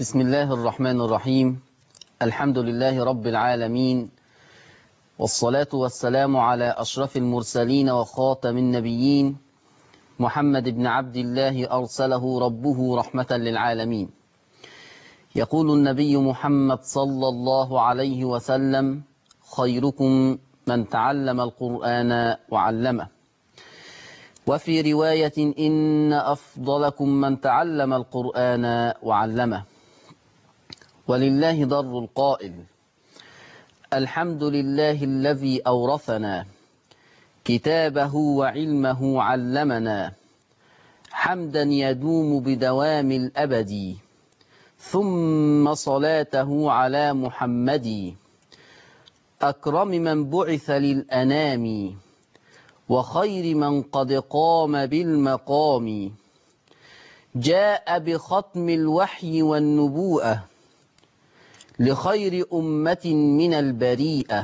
بسم الله الرحمن الرحيم الحمد لله رب العالمين والصلاة والسلام على أشرف المرسلين وخاتم النبيين محمد بن عبد الله أرسله ربه رحمة للعالمين يقول النبي محمد صلى الله عليه وسلم خيركم من تعلم القرآن وعلمه وفي رواية إن أفضلكم من تعلم القرآن وعلمه ولله ضر القائل الحمد لله الذي أورثنا كتابه وعلمه علمنا حمدا يدوم بدوام الأبد ثم صلاته على محمد أكرم من بعث للأنام وخير من قد قام بالمقام جاء بختم الوحي والنبوءة لخير أمة من البريئة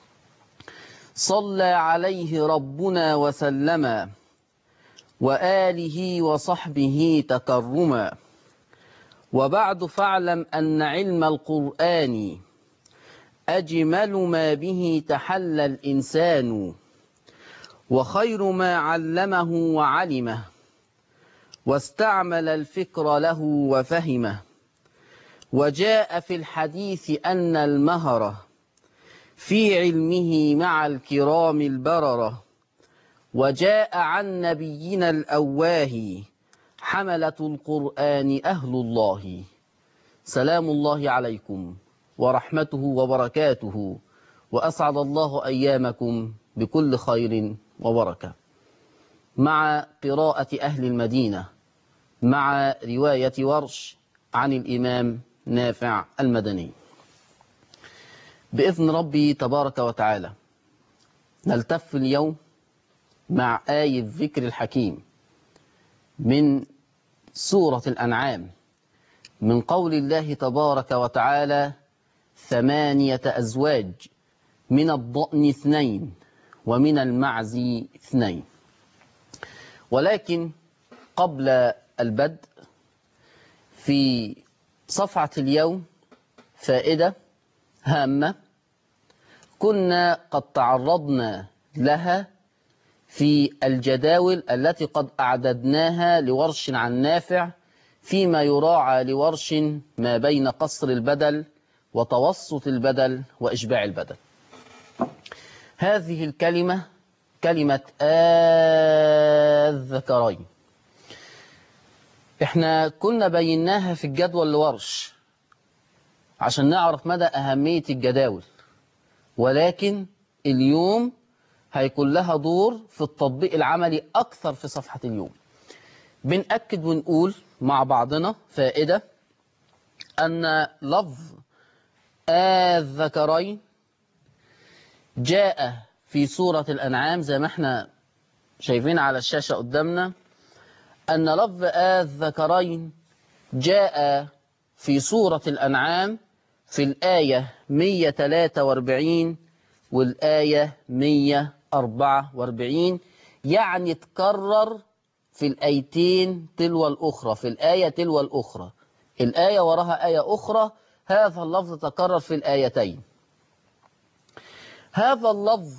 صلى عليه ربنا وسلم وآله وصحبه تكرما وبعد فاعلم أن علم القرآن أجمل ما به تحلى الإنسان وخير ما علمه وعلمه واستعمل الفكر له وفهمه وجاء في الحديث أن المهرة في علمه مع الكرام البررة وجاء عن نبينا الأواه حملة القرآن أهل الله سلام الله عليكم ورحمته وبركاته وأسعد الله أيامكم بكل خير وبركة مع قراءة أهل المدينة مع رواية ورش عن الإمام نافع المدني بإذن ربي تبارك وتعالى نلتف اليوم مع آية الذكر الحكيم من سورة الأنعام من قول الله تبارك وتعالى ثمانية أزواج من الضأن اثنين ومن المعز اثنين ولكن قبل البدء في صفحة اليوم فائدة هامة كنا قد تعرضنا لها في الجداول التي قد أعددناها لورش عن نافع فيما يراعى لورش ما بين قصر البدل وتوسط البدل وإشباع البدل هذه الكلمة كلمة الذكرين احنا كنا بيناها في الجدول لورش عشان نعرف مدى أهمية الجداول ولكن اليوم هيكون لها دور في التطبيق العملي أكثر في صفحة اليوم بنأكد ونقول مع بعضنا فائدة أن لفظ الذكرين جاء في سورة الأنعام زي ما احنا شايفين على الشاشة قدامنا أن لفظ الذكرين جاء في سورة الأنعام في الآية 143 والآية 144 يعني تكرر في الآيتين تلو الأخرى في الآية تلو الأخرى الآية وراها آية أخرى هذا اللفظ تكرر في الآيتين هذا اللفظ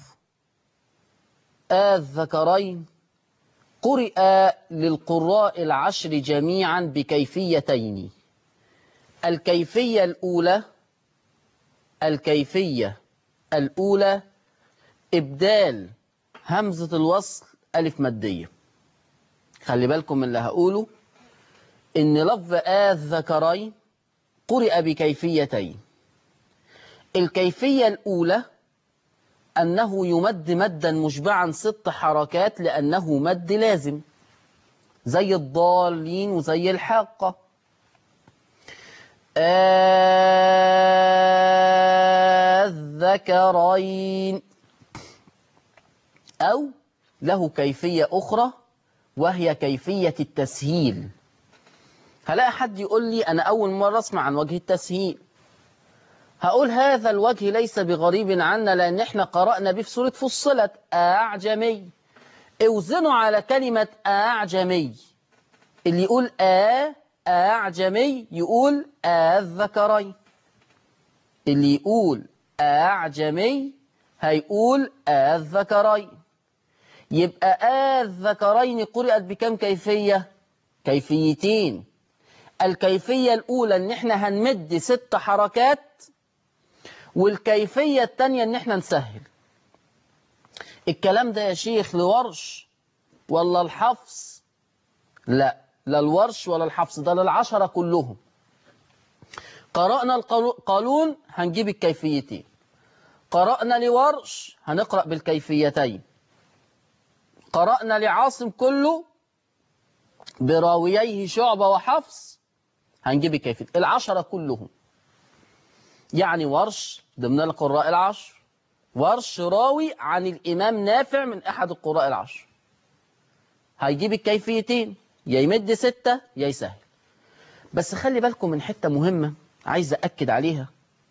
الذكرين قرئ للقراء العشر جميعا بكيفيتين الكيفية الأولى الكيفية الأولى إبدال همزة الوصل ألف مادية خلي بالكم من اللي هقوله إن لفظ الذكرين قرئ بكيفيتين الكيفية الأولى أنه يمد مدا مشبعا ست حركات لأنه مد لازم زي الضالين وزي الحاقة الذكرين أو له كيفية أخرى وهي كيفية التسهيل هلاقي حد يقول لي أنا أول مرة أسمع عن وجه التسهيل هقول هذا الوجه ليس بغريب عنا لأن احنا قرأنا به في سورة فصلت أعجمي اوزنوا على كلمة أعجمي اللي يقول آ أعجمي يقول الذكرين اللي يقول أعجمي هيقول الذكرين يبقى الذكرين قرأت بكم كيفية كيفيتين الكيفية الأولى إن إحنا هنمد ست حركات والكيفية التانية إن إحنا نسهل الكلام ده يا شيخ لورش ولا الحفص لا لا الورش ولا الحفص ده للعشرة كلهم قرأنا القانون هنجيب الكيفيتين قرأنا لورش هنقرأ بالكيفيتين قرأنا لعاصم كله براوييه شعبة وحفص هنجيب الكيفية العشرة كلهم يعني ورش ضمن القراء العشر ورش راوي عن الإمام نافع من أحد القراء العشر هيجيب الكيفيتين يا يمد ستة يا يسهل بس خلي بالكم من حتة مهمة عايز أكد عليها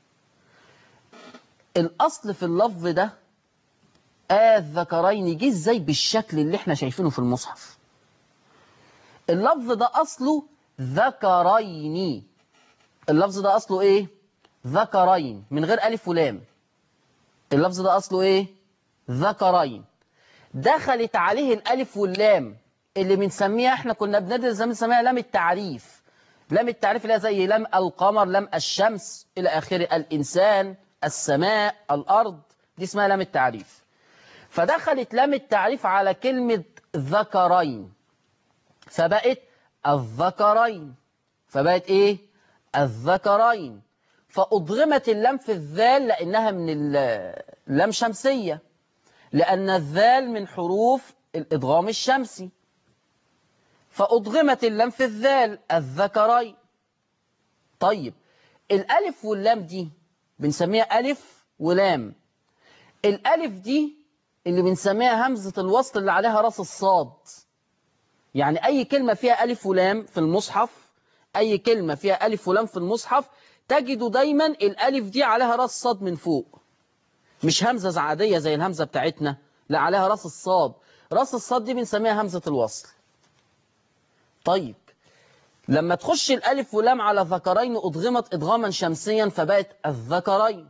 الأصل في اللفظ ده الذكرين جه ازاي بالشكل اللي احنا شايفينه في المصحف اللفظ ده أصله ذكرين اللفظ ده أصله إيه ذكرين من غير ألف ولام اللفظ ده أصله إيه ذكرين دخلت عليه الألف واللام اللي بنسميها احنا كنا بندرس زمان بنسميها لام التعريف لام التعريف اللي زي لام القمر لام الشمس إلى آخره الإنسان السماء الأرض دي اسمها لام التعريف فدخلت لام التعريف على كلمة ذكرين فبقت الذكرين فبقت ايه الذكرين فأضغمت اللام في الذال لأنها من اللام شمسية لأن الذال من حروف الإضغام الشمسي فأضغمت اللام في الذال الذكرين طيب الألف واللام دي بنسميها ألف ولام الألف دي اللي بنسميها همزة الوصل اللي عليها راس الصاد يعني أي كلمة فيها ألف ولام في المصحف أي كلمة فيها ألف ولام في المصحف تجدوا دايما الألف دي عليها راس صاد من فوق مش همزة عادية زي الهمزة بتاعتنا لا عليها راس الصاد راس الصاد دي بنسميها همزة الوصل طيب لما تخش الألف ولام على ذكرين أضغمت إضغاما شمسيا فبقت الذكرين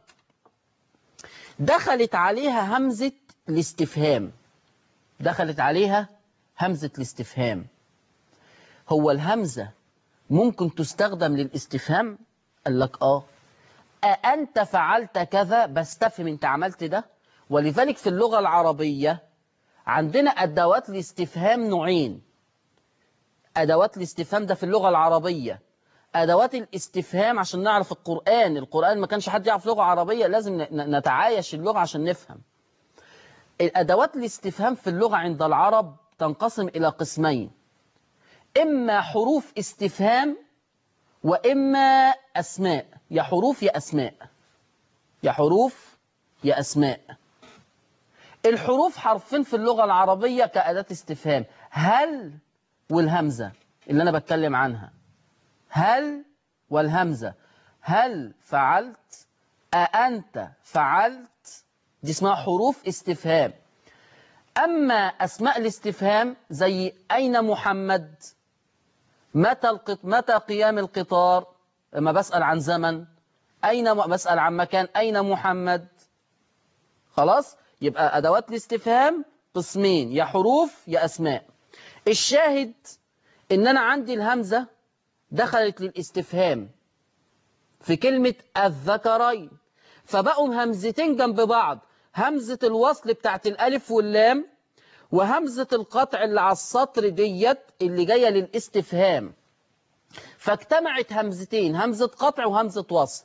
دخلت عليها همزة الاستفهام دخلت عليها همزة الاستفهام هو الهمزة ممكن تستخدم للاستفهام قال لك آه أأنت فعلت كذا بستفهم أنت عملت ده ولذلك في اللغة العربية عندنا أدوات الاستفهام نوعين أدوات الاستفهام ده في اللغة العربية أدوات الاستفهام عشان نعرف القرآن القرآن ما كانش حد يعرف لغة عربية لازم نتعايش اللغة عشان نفهم الأدوات الاستفهام في اللغة عند العرب تنقسم إلى قسمين إما حروف استفهام وإما أسماء يا حروف يا أسماء يا حروف يا أسماء الحروف حرفين في اللغة العربية كأداة استفهام هل والهمزة اللي أنا بتكلم عنها هل والهمزة هل فعلت أأنت فعلت دي اسمها حروف استفهام أما أسماء الاستفهام زي أين محمد متى القط... متى قيام القطار لما بسأل عن زمن أين م... بسأل عن مكان أين محمد خلاص يبقى أدوات الاستفهام قسمين يا حروف يا أسماء الشاهد إن أنا عندي الهمزة دخلت للاستفهام في كلمة الذكرين فبقوا همزتين جنب بعض همزة الوصل بتاعت الألف واللام وهمزة القطع اللي على السطر ديت اللي جاية للاستفهام فاجتمعت همزتين همزة قطع وهمزة وصل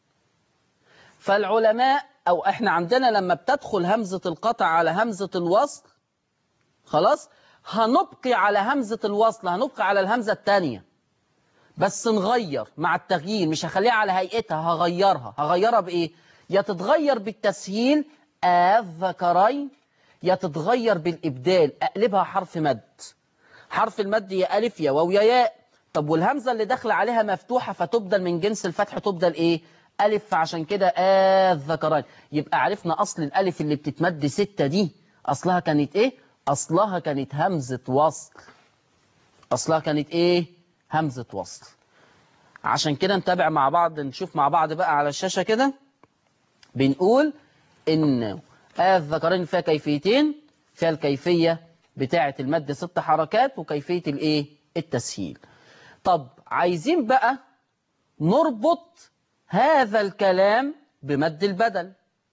فالعلماء أو إحنا عندنا لما بتدخل همزة القطع على همزة الوصل خلاص هنبقي على همزة الوصل هنبقي على الهمزة الثانية بس نغير مع التغيير مش هخليها على هيئتها هغيرها هغيرها بإيه يا تتغير بالتسهيل الذكرين يا تتغير بالإبدال أقلبها حرف مد حرف المد يا ألف يا واو يا ياء طب والهمزة اللي داخله عليها مفتوحة فتبدل من جنس الفتح تبدل إيه ألف فعشان كده الذكرين يبقى عرفنا أصل الألف اللي بتتمد ستة دي أصلها كانت إيه أصلها كانت همزة وصل أصلها كانت إيه همزة وصل عشان كده نتابع مع بعض نشوف مع بعض بقى على الشاشة كده بنقول إن آية الذكرين فيها كيفيتين فيها الكيفية بتاعة المد ست حركات وكيفية الإيه التسهيل طب عايزين بقى نربط هذا الكلام بمد البدل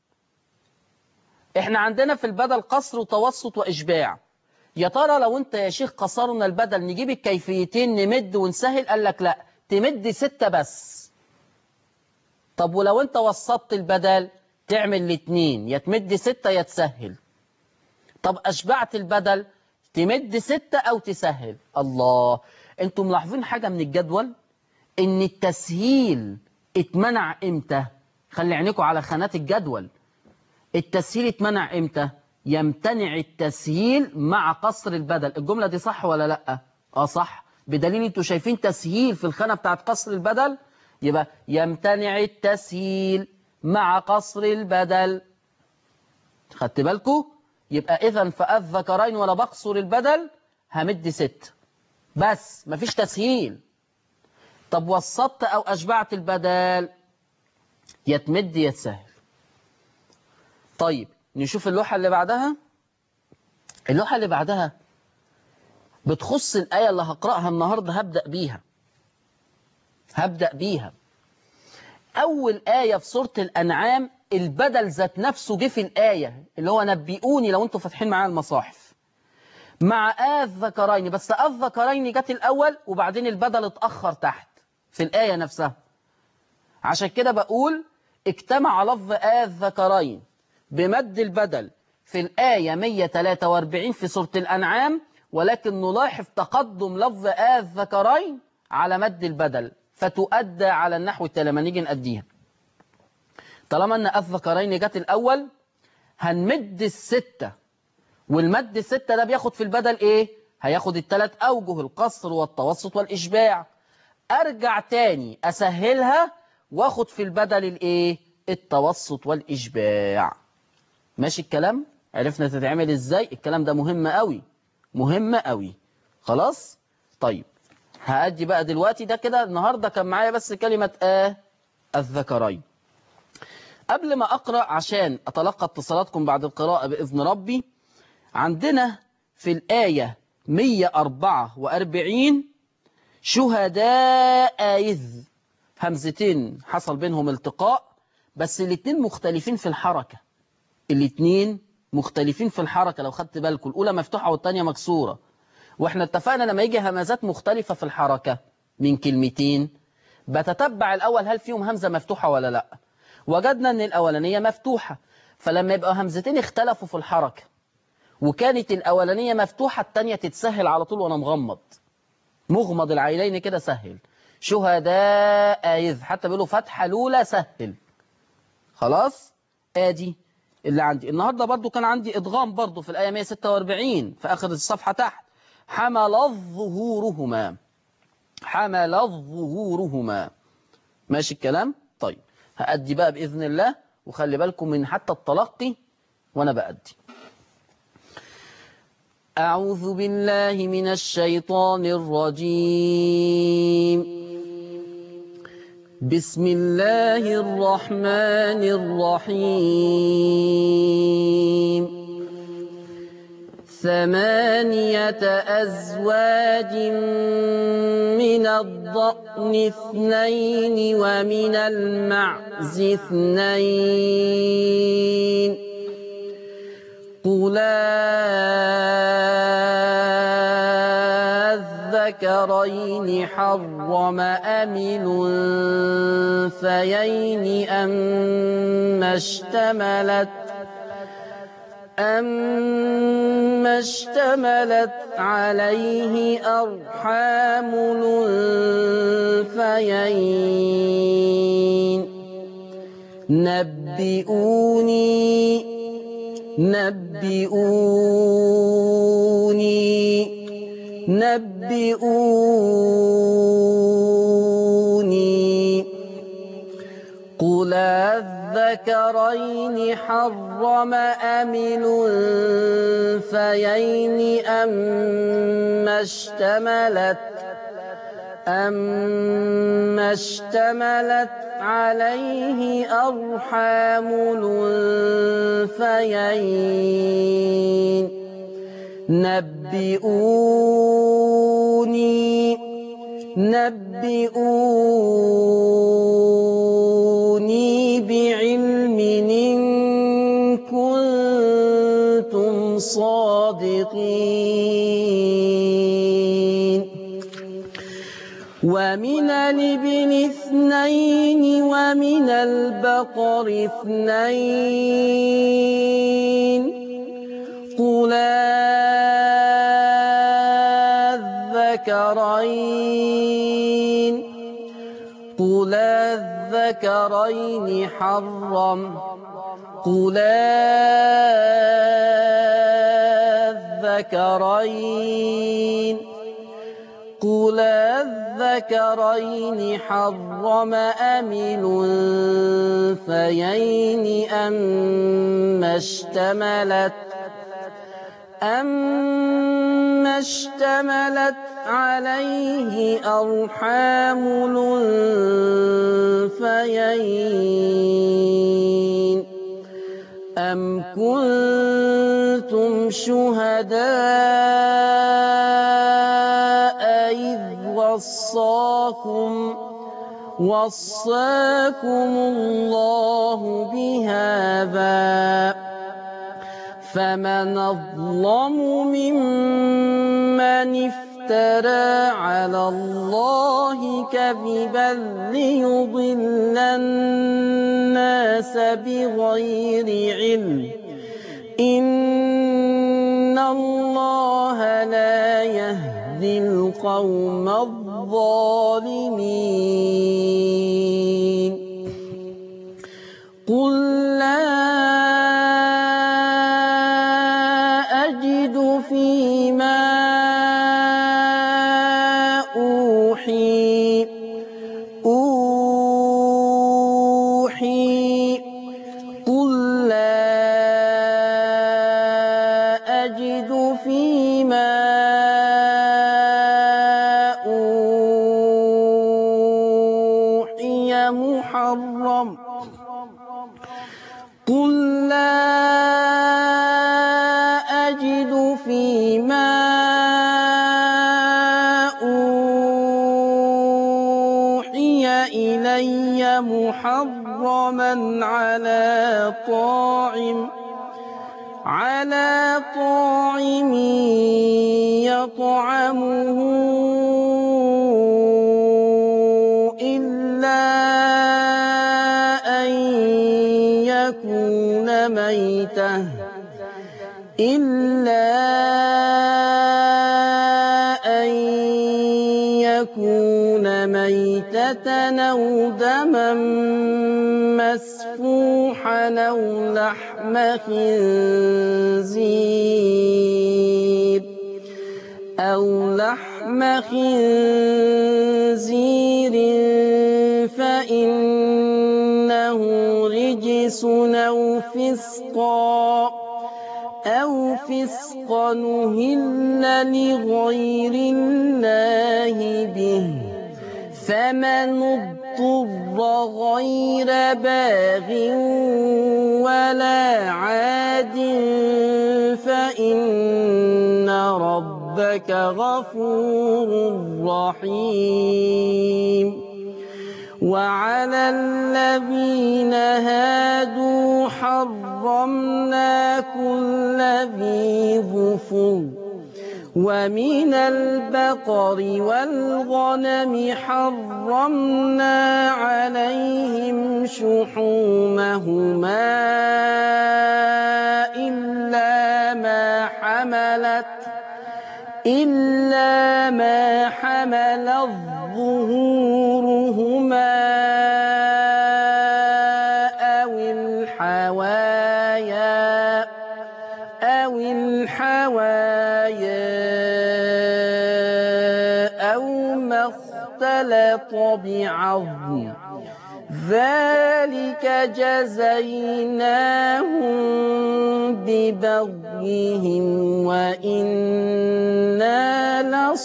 احنا عندنا في البدل قصر وتوسط وإشباع يا ترى لو انت يا شيخ قصرنا البدل نجيب الكيفيتين نمد ونسهل قال لك لا تمد ستة بس طب ولو انت وسطت البدل تعمل الاتنين يا تمد ستة يا تسهل طب أشبعت البدل تمد ستة أو تسهل الله انتم ملاحظين حاجة من الجدول ان التسهيل اتمنع امتى خلي عينيكم على خانات الجدول التسهيل اتمنع امتى يمتنع التسهيل مع قصر البدل الجملة دي صح ولا لا اه صح بدليل انتوا شايفين تسهيل في الخانة بتاعت قصر البدل يبقى يمتنع التسهيل مع قصر البدل خدت بالكم يبقى اذا فالذكرين ولا بقصر البدل همد ست بس مفيش تسهيل طب وسطت او اشبعت البدل يا تمد يا تسهل طيب نشوف اللوحة اللي بعدها اللوحة اللي بعدها بتخص الآية اللي هقرأها النهاردة هبدأ بيها هبدأ بيها أول آية في سورة الأنعام البدل ذات نفسه جه في الآية اللي هو نبئوني لو أنتوا فاتحين معايا المصاحف مع آذ ذكرين بس آذ ذكرين جت الأول وبعدين البدل اتأخر تحت في الآية نفسها عشان كده بقول اجتمع لفظ آذ ذكرين بمد البدل في الآية 143 في سورة الأنعام ولكن نلاحظ تقدم لفظ آذ ذكرين على مد البدل فتؤدى على النحو التالي لما نيجي نأديها طالما أن آذ ذكرين جت الأول هنمد الستة والمد الستة ده بياخد في البدل إيه؟ هياخد الثلاث أوجه القصر والتوسط والإشباع أرجع تاني أسهلها واخد في البدل الإيه؟ التوسط والإشباع ماشي الكلام عرفنا تتعمل ازاي الكلام ده مهم قوي مهم قوي خلاص طيب هأدي بقى دلوقتي ده كده النهاردة كان معايا بس كلمة آه الذكرين قبل ما أقرأ عشان أتلقى اتصالاتكم بعد القراءة بإذن ربي عندنا في الآية 144 شهداء إذ همزتين حصل بينهم التقاء بس الاتنين مختلفين في الحركة الاتنين مختلفين في الحركة لو خدت بالكم الأولى مفتوحة والتانية مكسورة واحنا اتفقنا لما يجي همزات مختلفة في الحركة من كلمتين بتتبع الأول هل فيهم همزة مفتوحة ولا لا وجدنا ان الأولانية مفتوحة فلما يبقى همزتين اختلفوا في الحركة وكانت الأولانية مفتوحة التانية تتسهل على طول وانا مغمض مغمض العينين كده سهل شهداء إذ حتى بيقولوا فتحة الأولى سهل خلاص ادي اللي عندي النهاردة برضو كان عندي إدغام برضو في الآية 146 في آخر الصفحة تحت حمل ظهورهما حمل ظهورهما ماشي الكلام طيب هأدي بقى بإذن الله وخلي بالكم من حتى التلقي وأنا بأدي أعوذ بالله من الشيطان الرجيم بسم الله الرحمن الرحيم ثمانية أزواج من الضأن اثنين ومن المعز اثنين قل الذكرين حرم أم الأنثيين أما اشتملت أما اشتملت عليه أرحام الأنثيين نبئوني نبئوني نبئوني قل الذكرين حرم أم الأنثيين أما اشتملت أما اشتملت عليه أرحام الأنثيين نبئوني نبئوني بعلم إن كنتم صادقين ومن الابن اثنين ومن البقر اثنين قل الذكرين قل الذكرين حرم قل الذكرين قل الذكرين حرم أم الأنثيين أما اشتملت أما اشتملت عليه أرحام الأنثيين أم كنتم شهداء إذ وصاكم وصاكم الله بهذا فمن أظلم ممن افترى على الله كذبا ليضل الناس بغير علم إن الله لا يهدي القوم الظالمين قل لا أجد فيما أوحي أوحي قل لا أجد فيما أوحي محرم قل لا أجد فيما أوحي إلي محرما على طاعم على طاعم يطعمه إلا أن يكون ميتة إلا أن يكون ميتة أو دما مسفوحا أو لحم خنزير أو لحم خنزير فإنه رجس أو فسقا أو فسقا نهل لغير الله به فمن اضطر غير باغ ولا عاد فإن ربك غفور رحيم وعلى الذين هادوا حرمنا كل ذي ظفر ومن البقر والغنم حرمنا عليهم شحومهما إلا ما حملت إلا ما حملت ظهورهما أو الحوايا أو الحوايا أو ما اختلط بعظم ذلك جزيناهم ببغيهم وإنا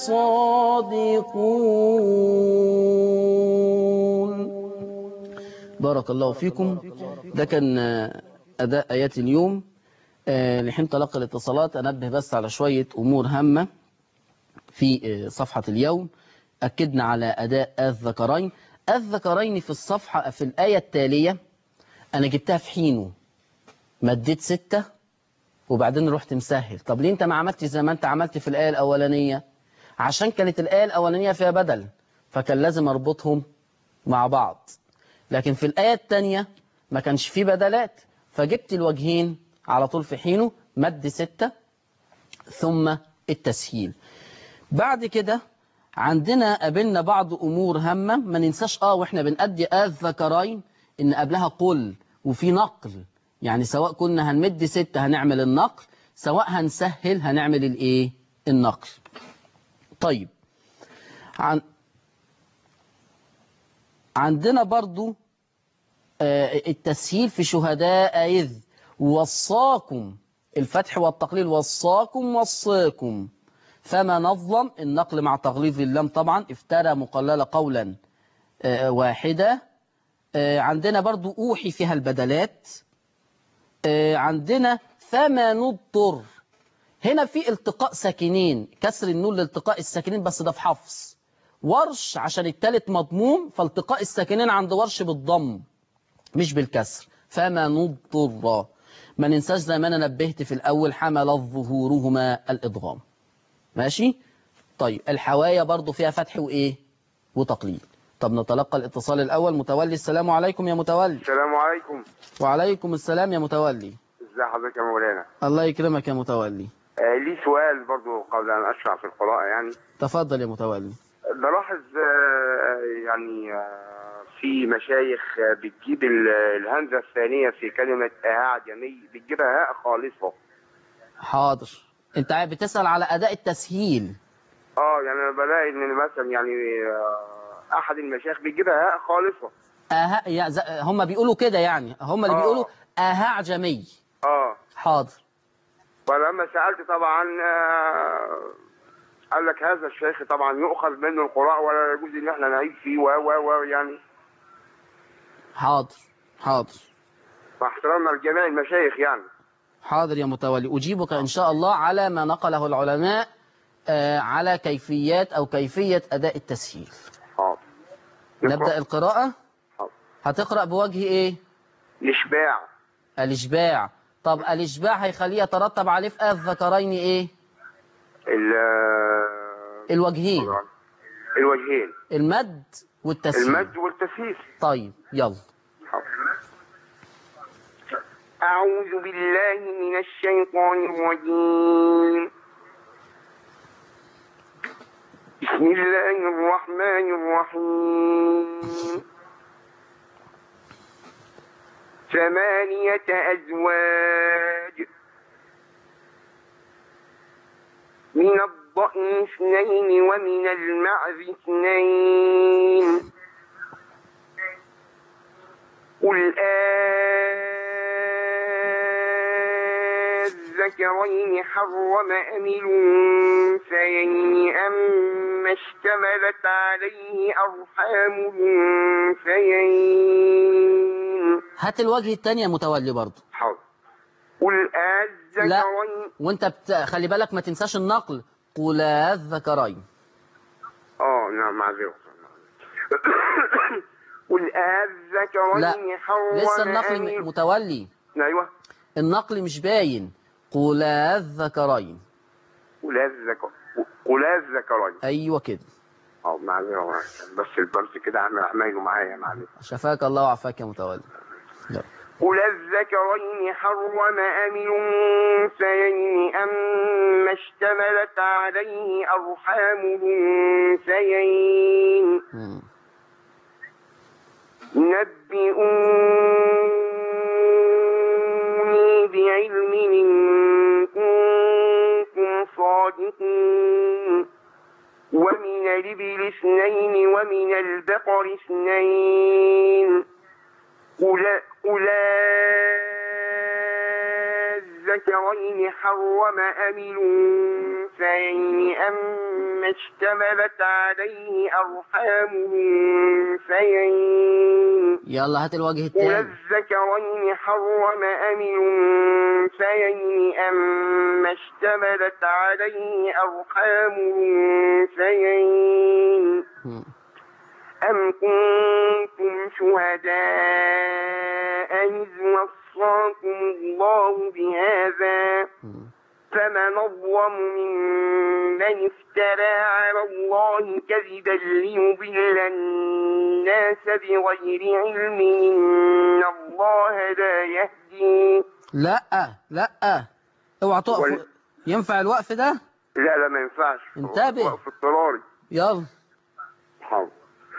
لصادقون بارك الله فيكم ده كان أداء آيات اليوم آه، لحين تلقى الاتصالات أنبه بس على شوية أمور هامة في آه، صفحة اليوم أكدنا على أداء الذكرين الذكرين في الصفحة في الآية التالية أنا جبتها في حينه مديت ستة وبعدين رحت مسهل طب ليه أنت ما عملتش زي ما أنت عملت في الآية الأولانية عشان كانت الآية الأولانية فيها بدل فكان لازم أربطهم مع بعض لكن في الآية الثانية ما كانش فيه بدلات فجبت الوجهين على طول في حينه مد ستة ثم التسهيل بعد كده عندنا قابلنا بعض أمور هامة ما ننساش آه وإحنا بنأدي الذكرين إن قبلها قل وفي نقل يعني سواء كنا هنمد ستة هنعمل النقل سواء هنسهل هنعمل الإيه النقل طيب عن عندنا برضو آه، التسهيل في شهداء إذ وصاكم الفتح والتقليل وصاكم وصاكم فما نظلم النقل مع تغليظ اللام طبعا افترى مقلل قولا آه، واحدة آه، عندنا برضو أوحي فيها البدلات آه، عندنا فما نضطر هنا في التقاء ساكنين كسر النون لالتقاء الساكنين بس ده في حفص ورش عشان التالت مضموم فالتقاء الساكنين عند ورش بالضم مش بالكسر فما نضطر ما ننساش زي ما انا نبهت في الاول حمل ظهورهما الادغام ماشي طيب الحوايا برضو فيها فتح وايه وتقليل طب نتلقى الاتصال الاول متولي السلام عليكم يا متولي السلام عليكم وعليكم السلام يا متولي ازي حضرتك يا مولانا الله يكرمك يا متولي آه لي سؤال برضو قبل ان اشرع في القراءة يعني تفضل يا متولي بلاحظ آه يعني آه في مشايخ آه، بتجيب ال- الهمزة الثانية في كلمة أعجمي بتجيبها هاء خالصة حاضر انت عا- بتسأل على اداء التسهيل اه يعني انا بلاقي ان مثلا يعني آه احد المشايخ بيجيبها هاء خالصة أها يا ز... هم بيقولوا كده يعني هم اللي آه. بيقولوا أها عجمي اه حاضر ولما سألت طبعا آه قال لك هذا الشيخ طبعا يؤخذ منه القراءة ولا يجوز ان احنا نعيد فيه و و و يعني حاضر حاضر مع احترامنا لجميع المشايخ يعني حاضر يا متولي أجيبك إن شاء الله على ما نقله العلماء آه، على كيفيات أو كيفية أداء التسهيل حاضر نبدأ القراءة حاضر. هتقرأ بوجه إيه الإشباع الإشباع طب الإشباع هيخليه يترتب عليه في الذكرين إيه ال الوجهين الوجهين المد والتسهيل المد والتسهيل طيب يلا حاضر. أعوذ بالله من الشيطان الرجيم بسم الله الرحمن الرحيم ثمانية أزواج من الضأن اثنين ومن المعز اثنين قل الذكرين حرم أم الأنثيين أما اشتملت عليه أرحام الأنثيين هات الوجه الثاني يا متولي برضه حاضر قل الذكرين وانت بت... خلي بالك ما تنساش النقل قل الذكرين اه نعم معذرة قل الذكرين حرم لسه أم النقل م- متولي ايوه النقل مش باين قل الذكرين قل الذكر قل الذكرين ايوه كده اه معذرة بس البرد كده عامل عمايله معايا معلش شفاك الله وعافاك يا متولي لا. قل الذكرين حرم أم الأنثيين أما اشتملت عليه أرحام الأنثيين مم. نبئوني بعلم إن كنتم صادقين ومن الإبل اثنين ومن البقر اثنين أولا الذكرين حرم أم الأنثيين أما اشتملت عليه أرحام الأنثيين يلا هات الوجه قل التاني الذكرين حرم أم الأنثيين أما اشتملت عليه أرحام الأنثيين مم. أم كنتم شهداء إذ وصاكم الله بهذا مم. فمن أظلم ممن افترى على الله كذبا ليضل الناس بغير علم إن الله لا يهدي لا لا اوعى تقف وال- ينفع الوقف ده لا لا ما ينفعش انتبه. وقف اضطراري يلا حاضر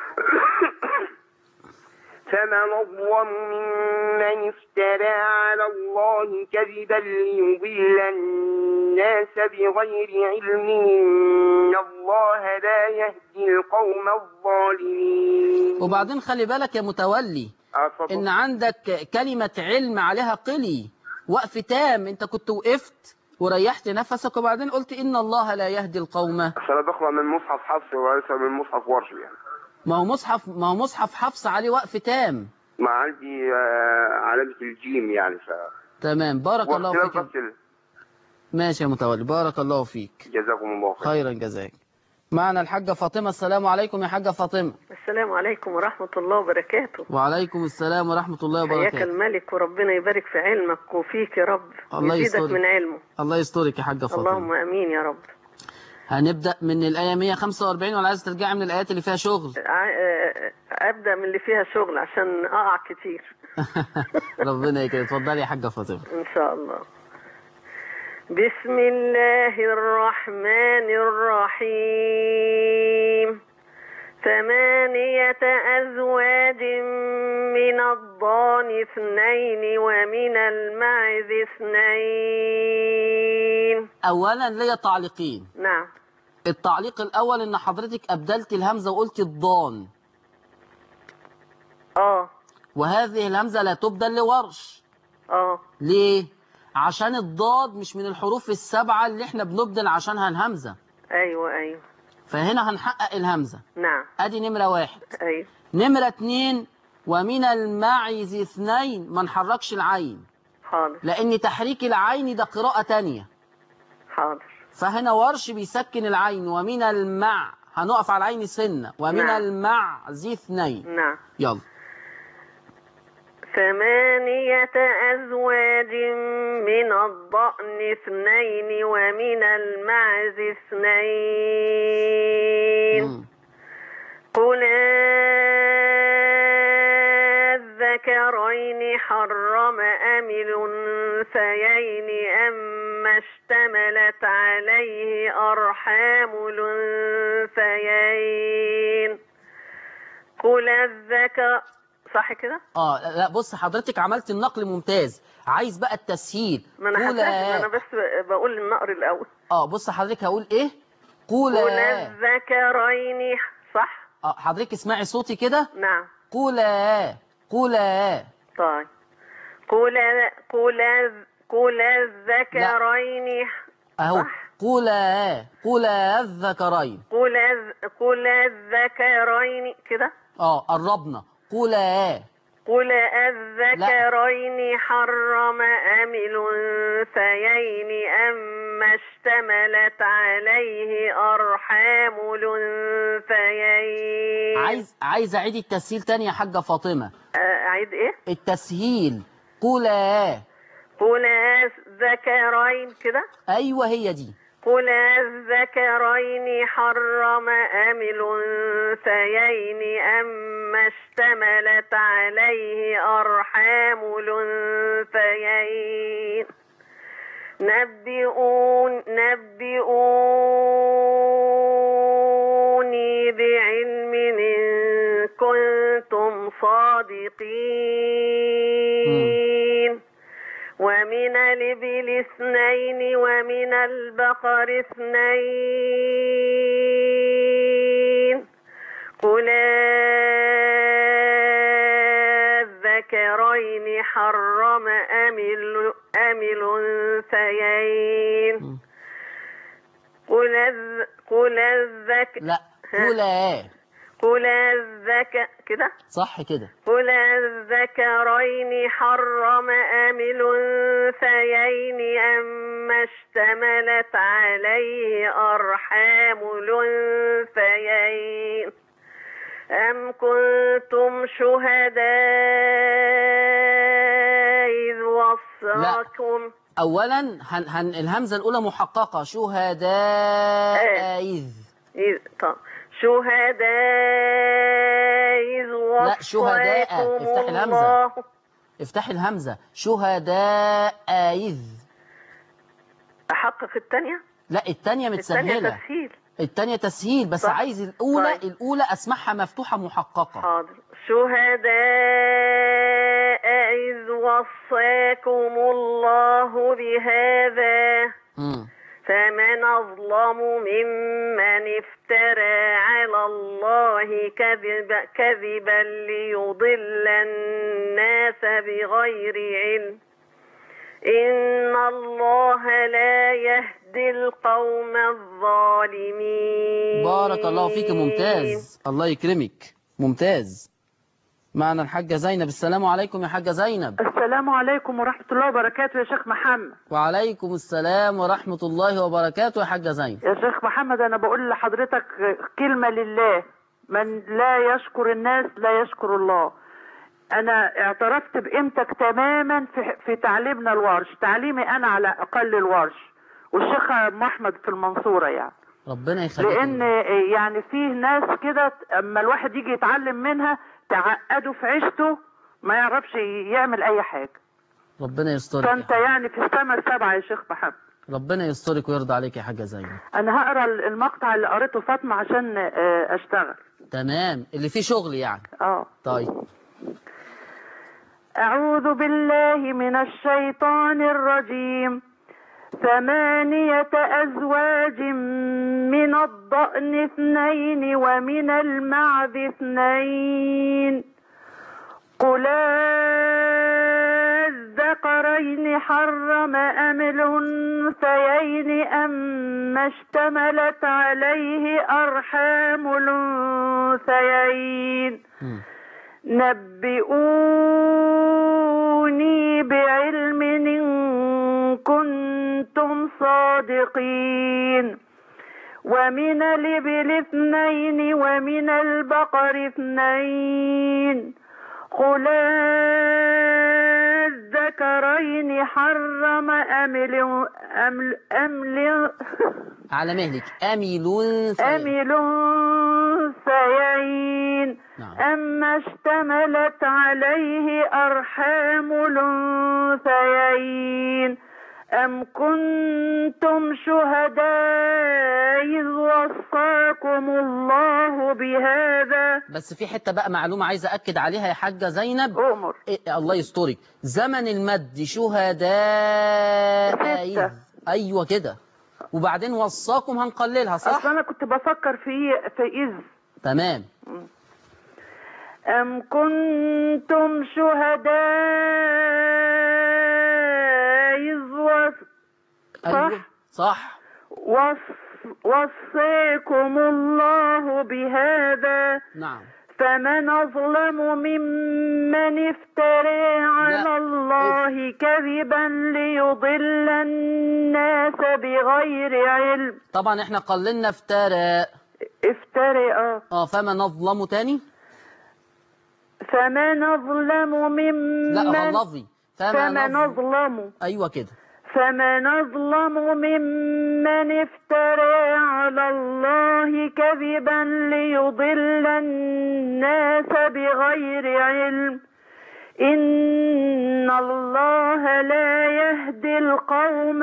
فمن أظلم ممن افترى على الله كذبا ليضل الناس بغير علم إن الله لا يهدي القوم الظالمين وبعدين خلي بالك يا متولي آه، اتفضل. ان عندك كلمة علم عليها قلي وقف تام انت كنت وقفت وريحت نفسك وبعدين قلت ان الله لا يهدي القوم عشان أنا بقرأ من مصحف حفص وليس من مصحف ورش يعني ما هو مصحف ما هو مصحف حفص عليه وقف تام ما عندي آه، علامة الجيم يعني ف تمام بارك الله واختلاف فيك بس ال- ماشي يا متولي بارك الله فيك جزاكم الله خير خيرا جزاك معنا الحاجة فاطمة السلام عليكم يا حاجة فاطمة السلام عليكم ورحمة الله وبركاته وعليكم السلام ورحمة الله حياك وبركاته الملك وربنا يبارك في علمك وفيك يا رب الله يزيدك يسترك. من علمه الله يسترك يا حاجة اللهم فاطمة امين يا رب هنبدأ من الآية 145 ولا عايز ترجعي من الآيات اللي فيها شغل ع- آه، ابدا من اللي فيها شغل عشان اقع كتير ربنا يكرمك اتفضلي يا حاجة فاطمة ان شاء الله بسم الله الرحمن الرحيم ثمانية أزواج من الضان اثنين ومن المعز اثنين أولا ليا تعليقين نعم التعليق الأول إن حضرتك أبدلت الهمزة وقلت الضان اه وهذه الهمزة لا تبدل لورش اه ليه؟ عشان الضاد مش من الحروف السبعة اللي احنا بنبدل عشانها الهمزة ايوه ايوه فهنا هنحقق الهمزة نعم ادي نمرة واحد ايوه نمرة اتنين ومن المعز اثنين ما نحركش العين حاضر لان تحريك العين ده قراءة تانية حاضر فهنا ورش بيسكن العين ومن المع هنقف على العين سنة ومن نعم. المعز اثنين نعم يلا ثمانية أزواج من الضأن اثنين ومن المعز اثنين مم. قل الذكرين حرم أم الأنثيين أما اشتملت عليه أرحام الأنثيين قل الذكر صح كده؟ اه لا بص حضرتك عملت النقل ممتاز عايز بقى التسهيل ما انا قول حسيت انا آه. بس بقول النقر الاول اه بص حضرتك هقول ايه قول قل آه. الذكرين صح اه حضرتك اسمعي صوتي كده نعم قول آه. قول آه. طيب قل قل قل الذكرين اهو صح. قول آه. قول آه الذكرين قل قل الذكرين كده اه قربنا قول آه. قل الذكرين حرم أم الأنثيين أما اشتملت عليه أرحام الأنثيين عايز عايز اعيد التسهيل تاني يا حاجه فاطمه آه، أعيد إيه؟ التسهيل قول آه. قل الذكرين كده ايوه هي دي قل الذكرين حرم أم الأنثيين أما اشتملت عليه أرحام الأنثيين نبئون نبئوني بعلم إن كنتم صادقين ومن الإبل اثنين ومن البقر اثنين قل الذكرين حرم أم ال- أم الأنثيين مم. قل الذ- قل الذك لا كلا قل الذك كده صح كده قل الذكرين حرم أم الأنثيين أما اشتملت عليه أرحام الأنثيين أم كنتم شهداء إذ وصاكم اولا هن هن الهمزه الاولى محققه شهداء إيه. اذ إذ طب شهداء إذ لا، شهداء. وصاكم افتح الهمزة. الله افتحي الهمزه شهداء اذ أحقق الثانية لا الثانيه الثانية متسهله تسهيل الثانيه تسهيل بس صح. عايز الاولى طيب. الاولى اسمعها مفتوحه محققه حاضر شهداء إذ وصاكم الله بهذا مم. فمن أظلم ممن افترى على الله كذب كذبا ليضل الناس بغير علم إن الله لا يهدي القوم الظالمين بارك الله فيك ممتاز الله يكرمك ممتاز معنا الحاجة زينب السلام عليكم يا حاجة زينب السلام عليكم ورحمة الله وبركاته يا شيخ محمد وعليكم السلام ورحمة الله وبركاته يا حاجة زينب يا شيخ محمد أنا بقول لحضرتك كلمة لله من لا يشكر الناس لا يشكر الله أنا اعترفت بقيمتك تماما في, في تعليمنا الورش تعليمي أنا على أقل الورش والشيخ أم أحمد في المنصورة يعني ربنا يخليك لأن يعني فيه ناس كده أما الواحد يجي يتعلم منها تعقده في عيشته ما يعرفش يعمل أي حاجة ربنا يسترك يا فأنت حاجة. يعني في السماء السبعة يا شيخ محمد ربنا يسترك ويرضى عليك يا حاجة زينب انا هقرا المقطع اللي قريته فاطمه عشان آه، اشتغل تمام اللي فيه شغل يعني اه طيب اعوذ بالله من الشيطان الرجيم ثمانية أزواج من الضأن اثنين ومن المعز اثنين قل الذكرين حرم أم الأنثيين أما اشتملت عليه أرحام الأنثيين مم. نبئوني بعلم إن كنتم صادقين ومن الإبل اثنين ومن البقر اثنين قل الذكرين حرم أم ال- أم أم ال- على مهلك أميل أم الأنثيين نعم أما اشتملت عليه أرحام الأنثيين أم كنتم شهداء إذ وصاكم الله بهذا بس في حتة بقى معلومة عايز أكد عليها يا حاجة زينب أمر إيه الله يسترك زمن المد شهداء ستة. إذ أيوة كده وبعدين وصاكم هنقللها صح أصل أنا كنت بفكر في في إذ تمام أم كنتم شهداء إذ وص... أيوة صح وص... وصيكم الله بهذا نعم فمن أظلم ممن افترى على الله كذبا ليضل الناس بغير علم طبعا احنا قللنا افترى افترى آه. اه فما نظلم تاني فمن أظلم ممن لا غلظي فما فمن نظلم أظلم ايوه كده فمن أظلم ممن افترى على الله كذبا ليضل الناس بغير علم إن الله لا يهدي القوم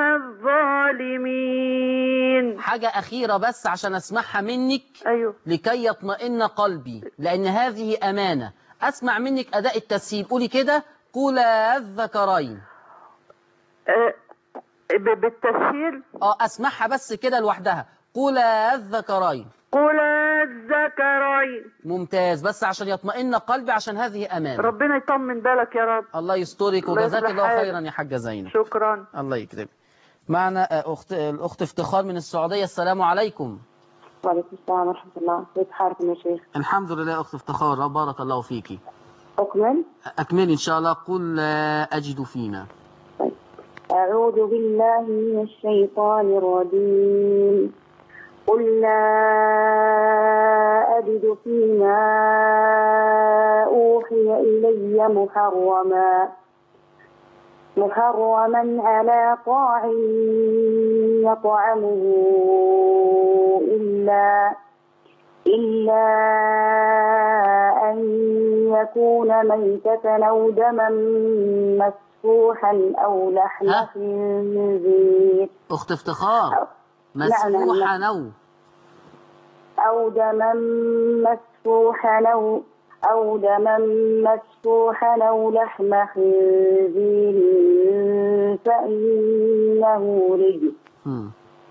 الظالمين حاجة أخيرة بس عشان أسمعها منك أيوه لكي يطمئن قلبي لأن هذه أمانة أسمع منك أداء التسهيل قولي كده كلا الذكرين آه، ب- بالتسهيل اه أسمعها بس كده لوحدها كلا الذكرين قل الذكرين ممتاز بس عشان يطمئن قلبي عشان هذه أمانة ربنا يطمن بالك يا رب الله يسترك الله وجزاك يصلح الله حالك. خيرا يا حاجة زينب شكرا الله يكرمك معنا آه، أخت الأخت افتخار من السعودية السلام عليكم وعليكم السلام ورحمة الله كيف حالكم يا شيخ الحمد لله يا أخت افتخار بارك الله فيكي أكمل أكملي إن شاء الله قل لا أجد فيما أعوذ بالله من الشيطان الرجيم قل لا أجد فيما أوحي إلي محرما محرما على طاعم يطعمه إلا إلا أن يكون ميتة أو دما مسفوحا أو لحم ها؟ خنزير أخت افتخار نعم، نعم. مسفوحة نو أو دما مسفوحا أو أو دما مسفوحا أو لحم خنزير فإنه رجس مم.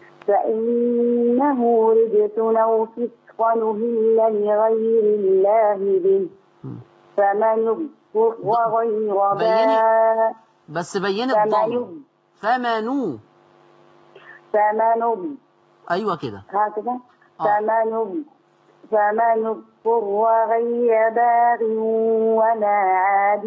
فإنه رجس أو فسقا أهل لغير الله به مم. فمن اضطر غير بيني. باغ بس بين فمن الضم فمنو فمن اضطر أيوة كده هكذا آه. فمن اضطر فمن اضطر غير باغ ولا عاد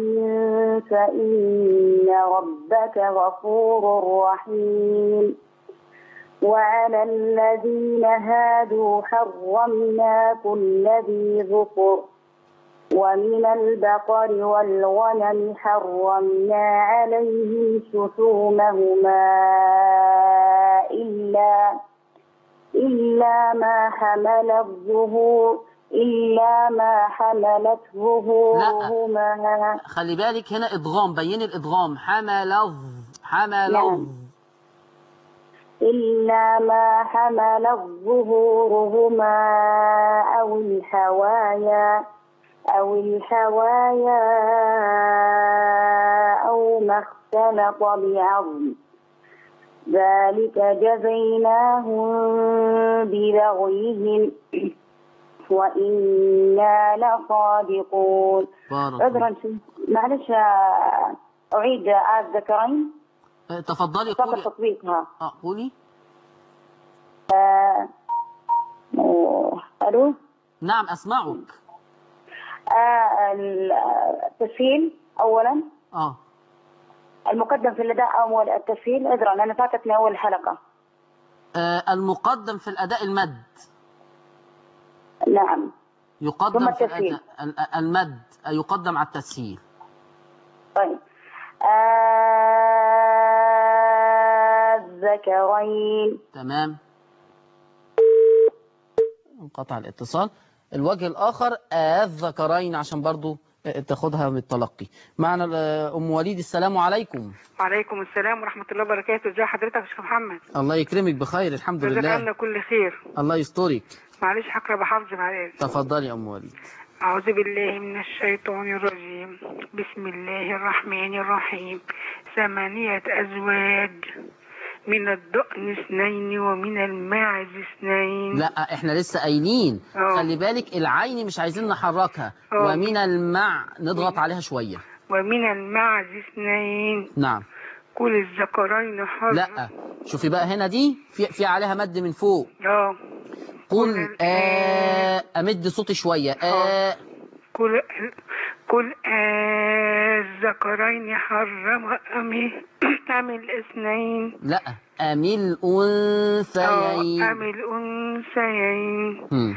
فإن ربك غفور رحيم وعلى الذين هادوا حرمنا كل ذي ظفر ومن البقر والغنم حرمنا عليهم شحومهما إلا إلا ما حمل الظهور إلا ما حملت ظهورهما خلي بالك هنا إدغام بين الإدغام حمل حمل نعم. إلا ما حملت ظهورهما أو الحوايا أو الحوايا أو ما اختلط بعظم ذلك جزيناهم ببغيهم وإنا لصادقون بارك الله. عذرا معلش آه، أعيد آية الذكرين آه، تفضلي فقط قولي تطبيقها آه، قولي آه، آه، ألو نعم أسمعك آه، التسهيل أولا آه المقدم في الأداء أول التسهيل عذرا أنا فاتتني أول حلقة آه، المقدم في الأداء المد نعم ثم يقدم في التسهيل. الأداء ال- المد آه، يقدم على التسهيل طيب آه، الذكرين تمام انقطع الاتصال الوجه الآخر الذكرين عشان برضو آه، تاخدها بالتلقي معنا آه، أم وليد السلام عليكم وعليكم السلام ورحمة الله وبركاته ازي حضرتك يا شيخ محمد الله يكرمك بخير الحمد جزاك لله عنا كل خير الله يسترك معلش هقرا بحفظ معلش تفضلي يا أم وليد أعوذ بالله من الشيطان الرجيم بسم الله الرحمن الرحيم ثمانية أزواج من الضأن اثنين ومن الماعز اثنين لا احنا لسه قايلين آه. خلي بالك العين مش عايزين نحركها آه. ومن المع نضغط عليها شوية ومن الماعز اثنين نعم كل الذكرين حر لا شوفي بقى هنا دي في في عليها مد من فوق اه قل آه امد صوتي شوية آه كل كل الذكرين حرم أم أم الاثنين لا أمل أو أنثيين أم الأنثيين هم.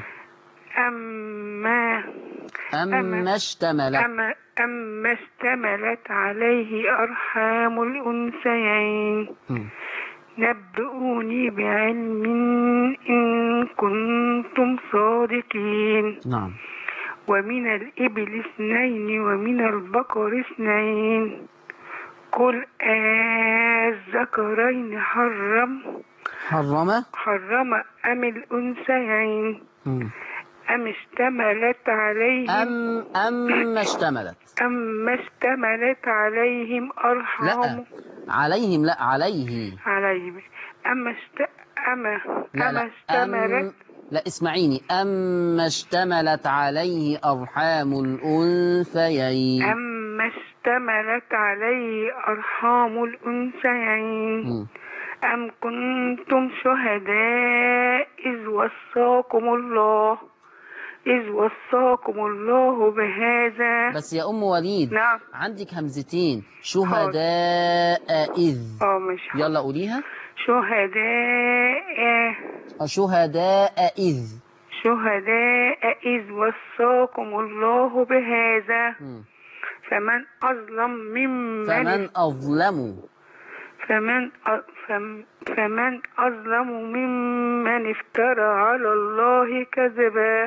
أما أما اشتملت أما أما اشتملت عليه أرحام الأنثيين هم. نبئوني بعلم إن كنتم صادقين نعم ومن الإبل اثنين ومن البقر اثنين قل الذكرين حرم حرمة حرم أم الأنثيين هم. أم اشتملت عليهم أم أما اشتملت أم اشتملت عليهم أرحام لا عليهم لا عليه عليهم أما اشت... أما لا أما لا اشتملت أم لا اسمعيني أما اشتملت عليه أرحام الأنثيين أما اشتملت عليه أرحام الأنثيين مم. أم كنتم شهداء إذ وصاكم الله إذ وصاكم الله بهذا بس يا أم وليد نعم عندك همزتين شهداء إذ اه مش يلا قوليها شهداء شهداء إذ شهداء إذ وصاكم الله بهذا مم. فمن أظلم ممن فمن أظلم فمن أ- فم- فمن أظلم ممن افترى على الله كذبا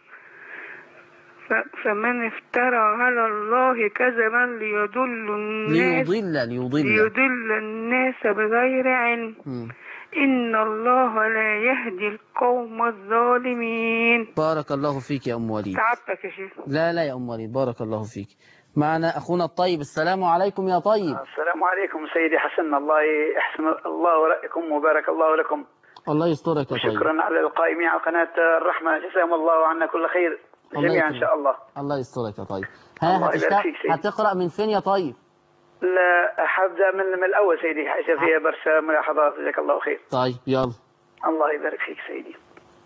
ف- فمن افترى على الله كذبا ليضل الناس ليضل ليضل ليضل الناس بغير علم مم. إن الله لا يهدي القوم الظالمين بارك الله فيك يا أم وليد تعبتك يا شيخ لا لا يا أم وليد بارك الله فيك معنا أخونا الطيب السلام عليكم يا طيب السلام عليكم سيدي حسن الله يحسن الله رأيكم وبارك الله لكم الله يسترك يا طيب شكرا على القائمين على قناة الرحمة جزاهم الله عنا كل خير الله جميعا إن يكرمك. شاء الله الله يسترك يا طيب الله ها يبارك هتشتغل فيك سيدي. هتقرأ من فين يا طيب لا حابدأ من, من الأول سيدي حيث فيها برشا ملاحظات جزاك الله خير طيب يلا الله يبارك فيك سيدي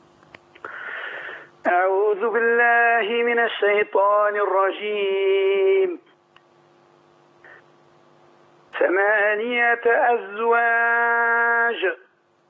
أعوذ بالله من الشيطان الرجيم ثمانية أزواج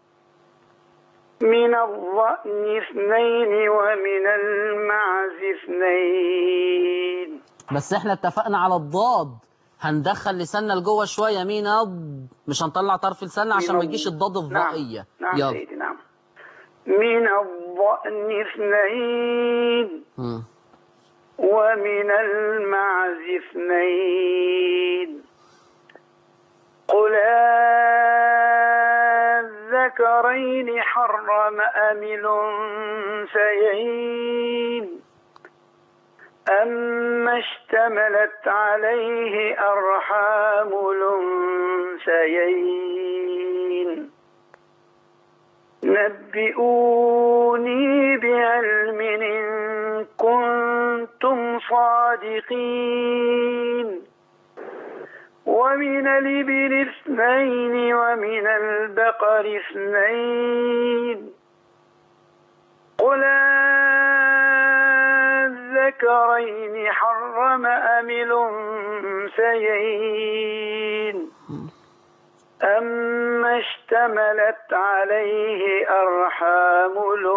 من الضأن اثنين ومن المعز اثنين بس احنا اتفقنا على الضاد هندخل لساننا لجوه شوية مين أض مش هنطلع طرف لساننا عشان ما يجيش الضاد الضائية نعم, نعم يلا سيدي نعم من الضأن اثنين مم. ومن المعز اثنين قل الذكرين حرم أم الأنثيين أما اشتملت عليه أرحام الأنثيين نبئوني بعلم إن كنتم صادقين ومن الإبل اثنين ومن البقر اثنين قل الذكرين حرم أم الأنثيين أما اشتملت عليه أرحام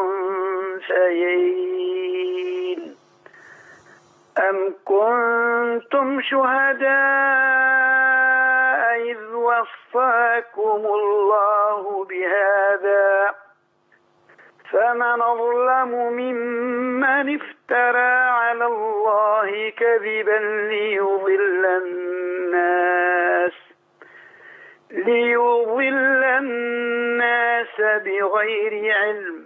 الأنثيين أم كنتم شهداء إذ وصاكم الله بهذا فمن أظلم ممن افترى على الله كذبا ليضل الناس ليضل الناس بغير علم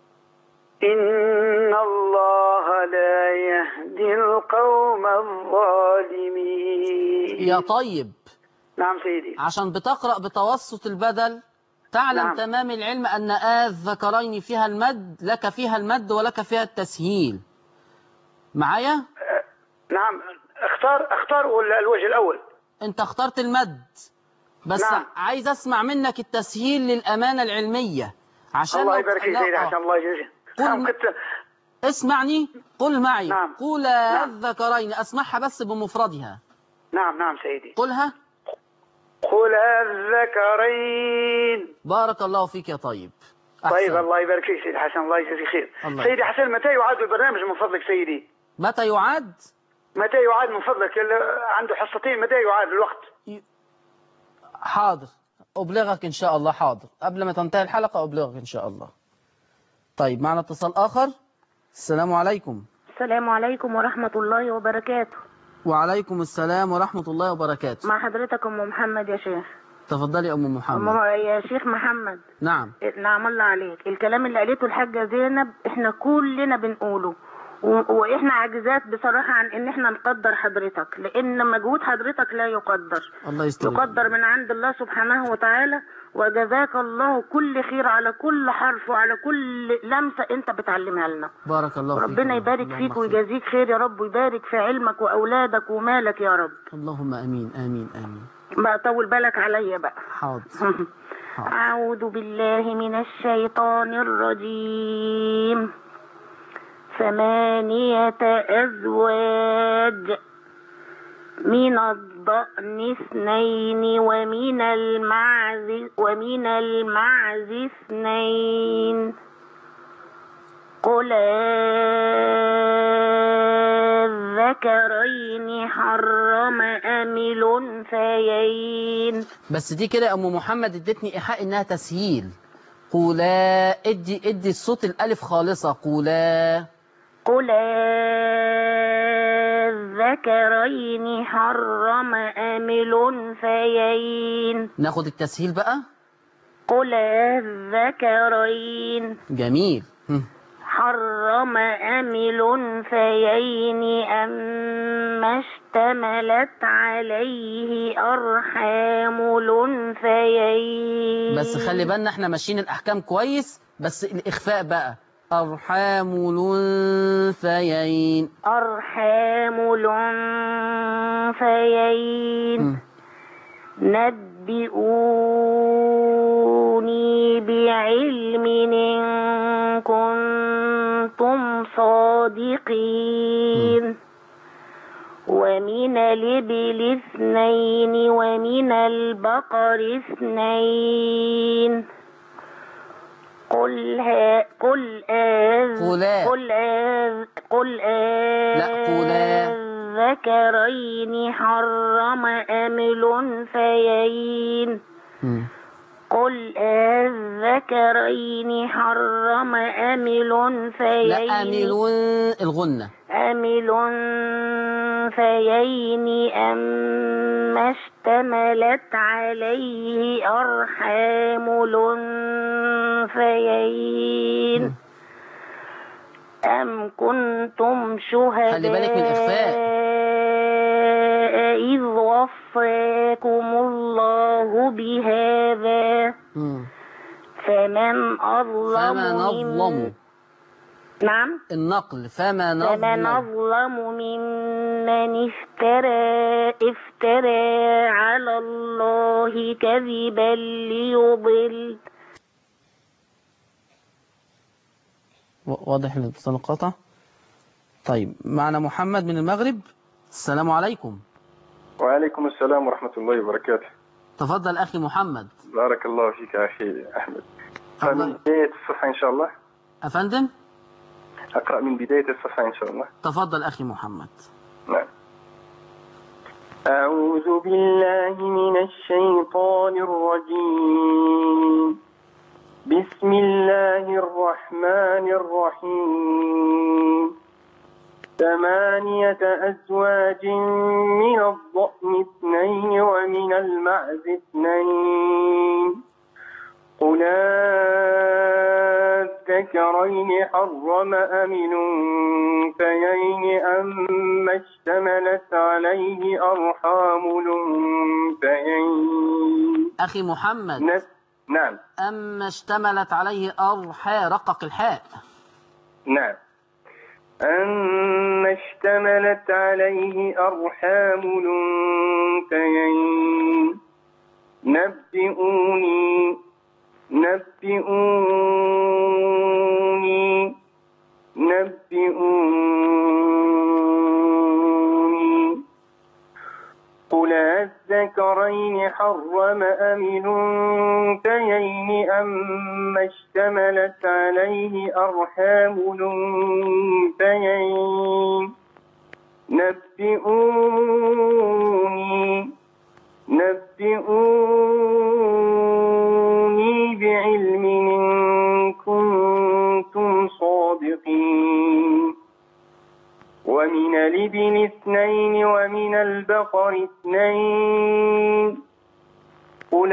إن الله لا يهدي القوم الظالمين يا طيب نعم سيدي عشان بتقرأ بتوسط البدل تعلم نعم. تمام العلم أن آذ ذكرين فيها المد لك فيها المد ولك فيها التسهيل معايا نعم اختار اختار ولا الوجه الأول انت اخترت المد بس نعم. عايز اسمع منك التسهيل للأمانة العلمية عشان الله لو- يبارك فيك لا، سيدي آه. عشان الله يجزيك قل نعم م- كنت اسمعني قل معي نعم. قول نعم. الذكرين اسمعها بس بمفردها نعم نعم سيدي قلها قل الذكرين بارك الله فيك يا طيب طيب أحسن. الله يبارك فيك سيدي حسن الله يجزيك خير الله سيدي حسن متى يعاد البرنامج من فضلك سيدي متى يعاد متى يعاد من فضلك ال- عنده حصتين متى يعاد الوقت حاضر أبلغك إن شاء الله حاضر قبل ما تنتهي الحلقة أبلغك إن شاء الله طيب معنا اتصال آخر السلام عليكم السلام عليكم ورحمة الله وبركاته وعليكم السلام ورحمة الله وبركاته مع حضرتك أم محمد يا شيخ تفضلي يا أم أم محمد يا شيخ محمد نعم نعم الله عليك الكلام اللي قالته الحاجة زينب احنا كلنا بنقوله و- واحنا عاجزات بصراحة عن ان احنا نقدر حضرتك لان مجهود حضرتك لا يقدر الله يستر يقدر من عند الله سبحانه وتعالى وجزاك الله كل خير على كل حرف وعلى كل لمسة انت بتعلمها لنا بارك الله فيك ربنا يبارك اللهم فيك اغفر. ويجازيك خير يا رب ويبارك في علمك وأولادك ومالك يا رب اللهم امين امين امين بقى طول بالك عليا بقى حاضر حاضر أعوذ بالله من الشيطان الرجيم ثمانية أزواج من الضأن اثنين ومن المعز ومن المعز اثنين قل الذكرين حرم أم الأنثيين بس دي كده يا ام محمد ادتني ايحاء انها تسهيل قولا ادي ادي الصوت الالف خالصه قولا قل الذكرين حرم أم الأنثيين ناخد التسهيل بقى قل الذكرين جميل هم. حرم أم الأنثيين أما اشتملت عليه أرحام الأنثيين بس خلي بالنا احنا ماشيين الاحكام كويس بس الاخفاء بقى ارحام الانثيين أرحام الأنثيين هم. نبئوني بعلم إن كنتم صادقين ومن الإبل اثنين ومن البقر اثنين قل ها قل آذ قلا. قل آذ قل آذ لا، قلا. الذكرين حرم أم الأنثيين هم. قل الذكرين حرم أم الأنثيين لا امل الغنه أم الأنثيين أما اشتملت عليه أرحام الأنثيين أم كنتم شهداء خلي بالك من الإخفاء. إذ وصاكم الله بهذا هم. فمن أظلم فما ممن- نظلم نعم النقل فما فمن نظلم أظلم ممن افترى افترى على الله كذبا ليضل و- واضح الاتصال انقطع طيب معنا محمد من المغرب السلام عليكم وعليكم السلام ورحمة الله وبركاته تفضل أخي محمد بارك الله فيك يا أخي أحمد الله. فمن بداية الصفحة إن شاء الله أفندم أقرأ من بداية الصفحة إن شاء الله تفضل أخي محمد نعم أعوذ بالله من الشيطان الرجيم بسم الله الرحمن الرحيم ثمانية أزواج من الضأن اثنين ومن المعز اثنين قل الذكرين حرم أم الأنثيين أما اشتملت عليه أرحام الأنثيين أخي محمد نس- نعم أما اشتملت عليه أرحى رقق الحاء نعم أما اشتملت عليه أرحام الأنثيين نبئوني نبئوني نبئوني قل الذكرين حرم أم الأنثيين أما اشتملت عليه أرحام الأنثيين نبئوني نبئوني بعلم إن كنتم صادقين ومن الإبل اثنين ومن البقر اثنين قل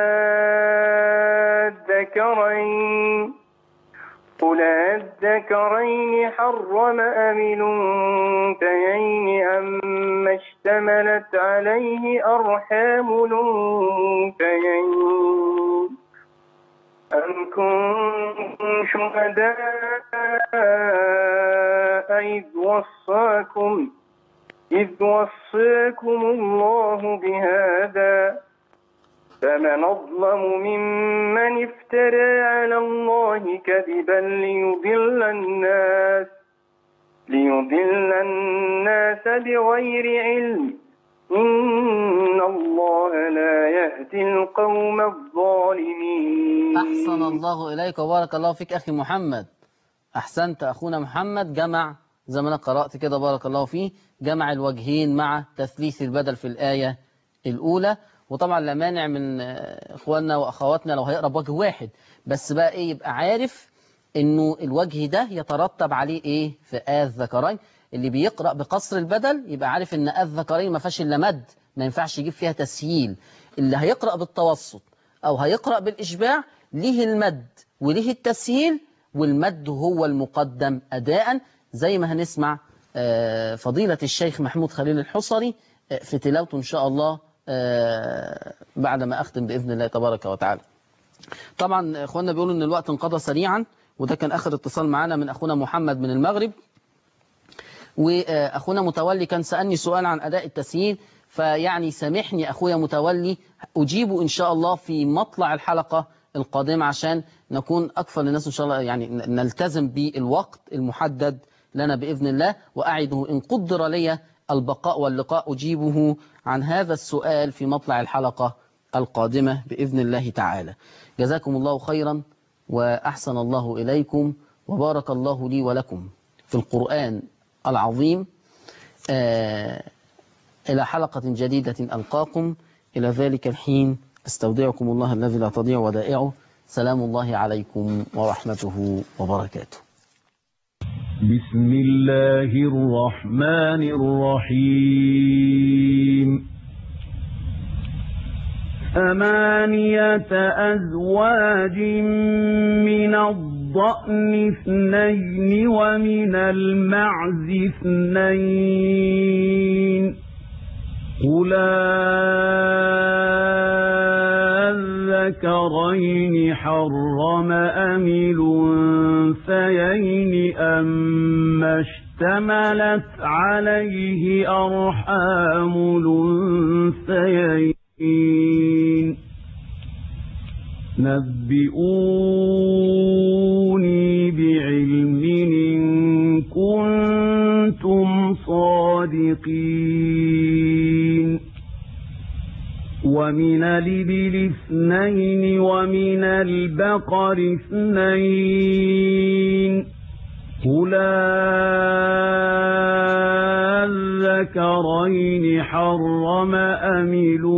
الذكرين قل الذكرين حرم أم الأنثيين أما اشتملت عليه أرحام الأنثيين أم كنتم شهداء إذ وصاكم إذ وصاكم الله بهذا فمن أظلم ممن افترى على الله كذبا ليضل الناس ليضل الناس بغير علم إن الله لا يهدي القوم الظالمين أحسن الله إليك وبارك الله فيك أخي محمد أحسنت أخونا محمد جمع زي ما أنا قرأت كده بارك الله فيه جمع الوجهين مع تثليث البدل في الآية الأولى وطبعا لا مانع من آه، إخواننا وأخواتنا لو هيقرأ بوجه واحد بس بقى إيه يبقى عارف إنه الوجه ده يترتب عليه إيه في آذ ذكرين اللي بيقرأ بقصر البدل يبقى عارف إن آذ ذكرين ما فيهاش إلا مد ما ينفعش يجيب فيها تسهيل اللي هيقرأ بالتوسط أو هيقرأ بالإشباع ليه المد وليه التسهيل والمد هو المقدم أداء زي ما هنسمع آه، فضيلة الشيخ محمود خليل الحصري آه، في تلاوته إن شاء الله آه، بعد ما أختم بإذن الله تبارك وتعالى طبعا اخواننا بيقولوا ان الوقت انقضى سريعا وده كان اخر اتصال معانا من اخونا محمد من المغرب واخونا متولي كان سالني سؤال عن اداء التسيير فيعني سامحني اخويا متولي اجيبه ان شاء الله في مطلع الحلقه القادمه عشان نكون اكثر للناس ان شاء الله يعني نلتزم بالوقت المحدد لنا باذن الله واعده ان قدر لي البقاء واللقاء اجيبه عن هذا السؤال في مطلع الحلقه القادمه باذن الله تعالى جزاكم الله خيرا وأحسن الله إليكم وبارك الله لي ولكم في القرآن العظيم آه إلى حلقة جديدة ألقاكم إلى ذلك الحين استودعكم الله الذي لا تضيع ودائعه سلام الله عليكم ورحمته وبركاته بسم الله الرحمن الرحيم ثمانية أزواج من الضأن اثنين ومن المعز اثنين قل الذكرين حرم أم الأنثيين أما اشتملت عليه أرحام الأنثيين نبئوني بعلم إن كنتم صادقين ومن الإبل اثنين ومن البقر اثنين قل الذكرين حرم أم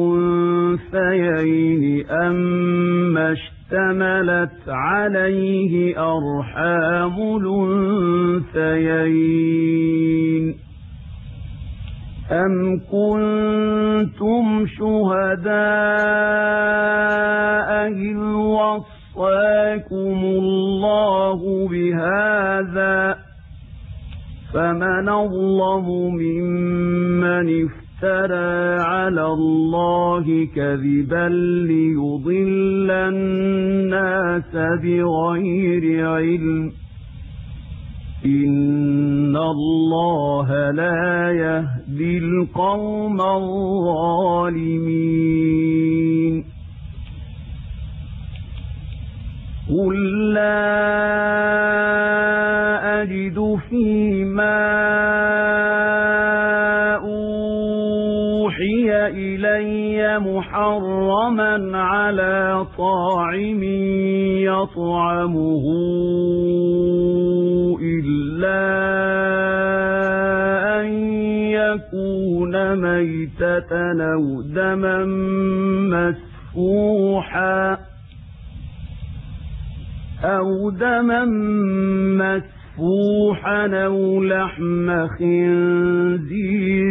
الأنثيين أما اشتملت عليه أرحام الأنثيين أم كنتم شهداء إذ وصاكم الله بهذا فمن أظلم ممن افترى على الله كذبا ليضل الناس بغير علم إن الله لا يهدي القوم الظالمين قل لا أجد فيما أوحي إلي محرما على طاعم يطعمه إلا أن يكون ميتة أو دما مسفوحا أو دما مسفوحا أو لحم خنزير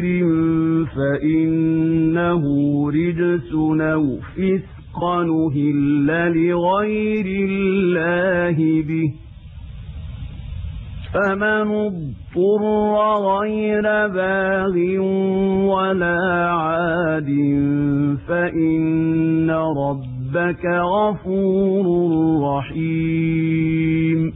فإنه رجس أو فسقا نهل لغير الله به فمن اضطر غير باغ ولا عاد فإن رب ربك غفور رحيم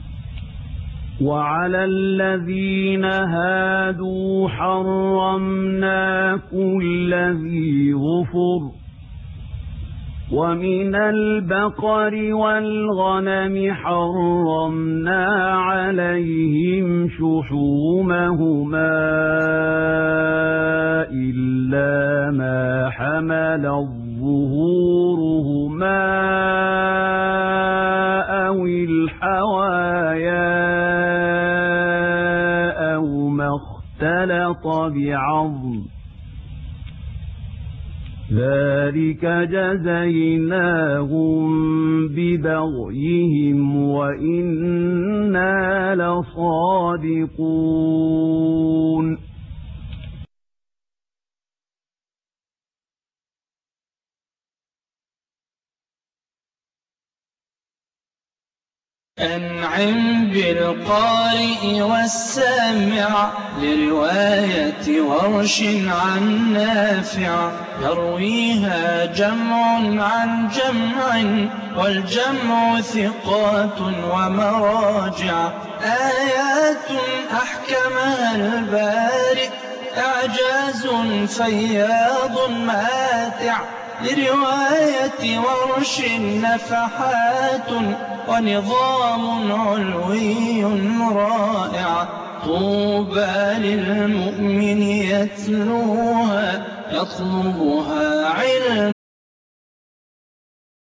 وعلى الذين هادوا حرمنا كل ذي غفر ومن البقر والغنم حرمنا عليهم شحومهما إلا ما حمل ظهورهما أو الحوايا أو ما اختلط بعظم ذلك جزيناهم ببغيهم وإنا لصادقون أنعم بالقارئ والسامع لرواية ورش عن نافع يرويها جمع عن جمع والجمع ثقات ومراجع آيات أحكمها البارئ إعجاز فياض ماتع لرواية ورش نفحات ونظام علوي رائع طوبى للمؤمن يتلوها يطلبها علما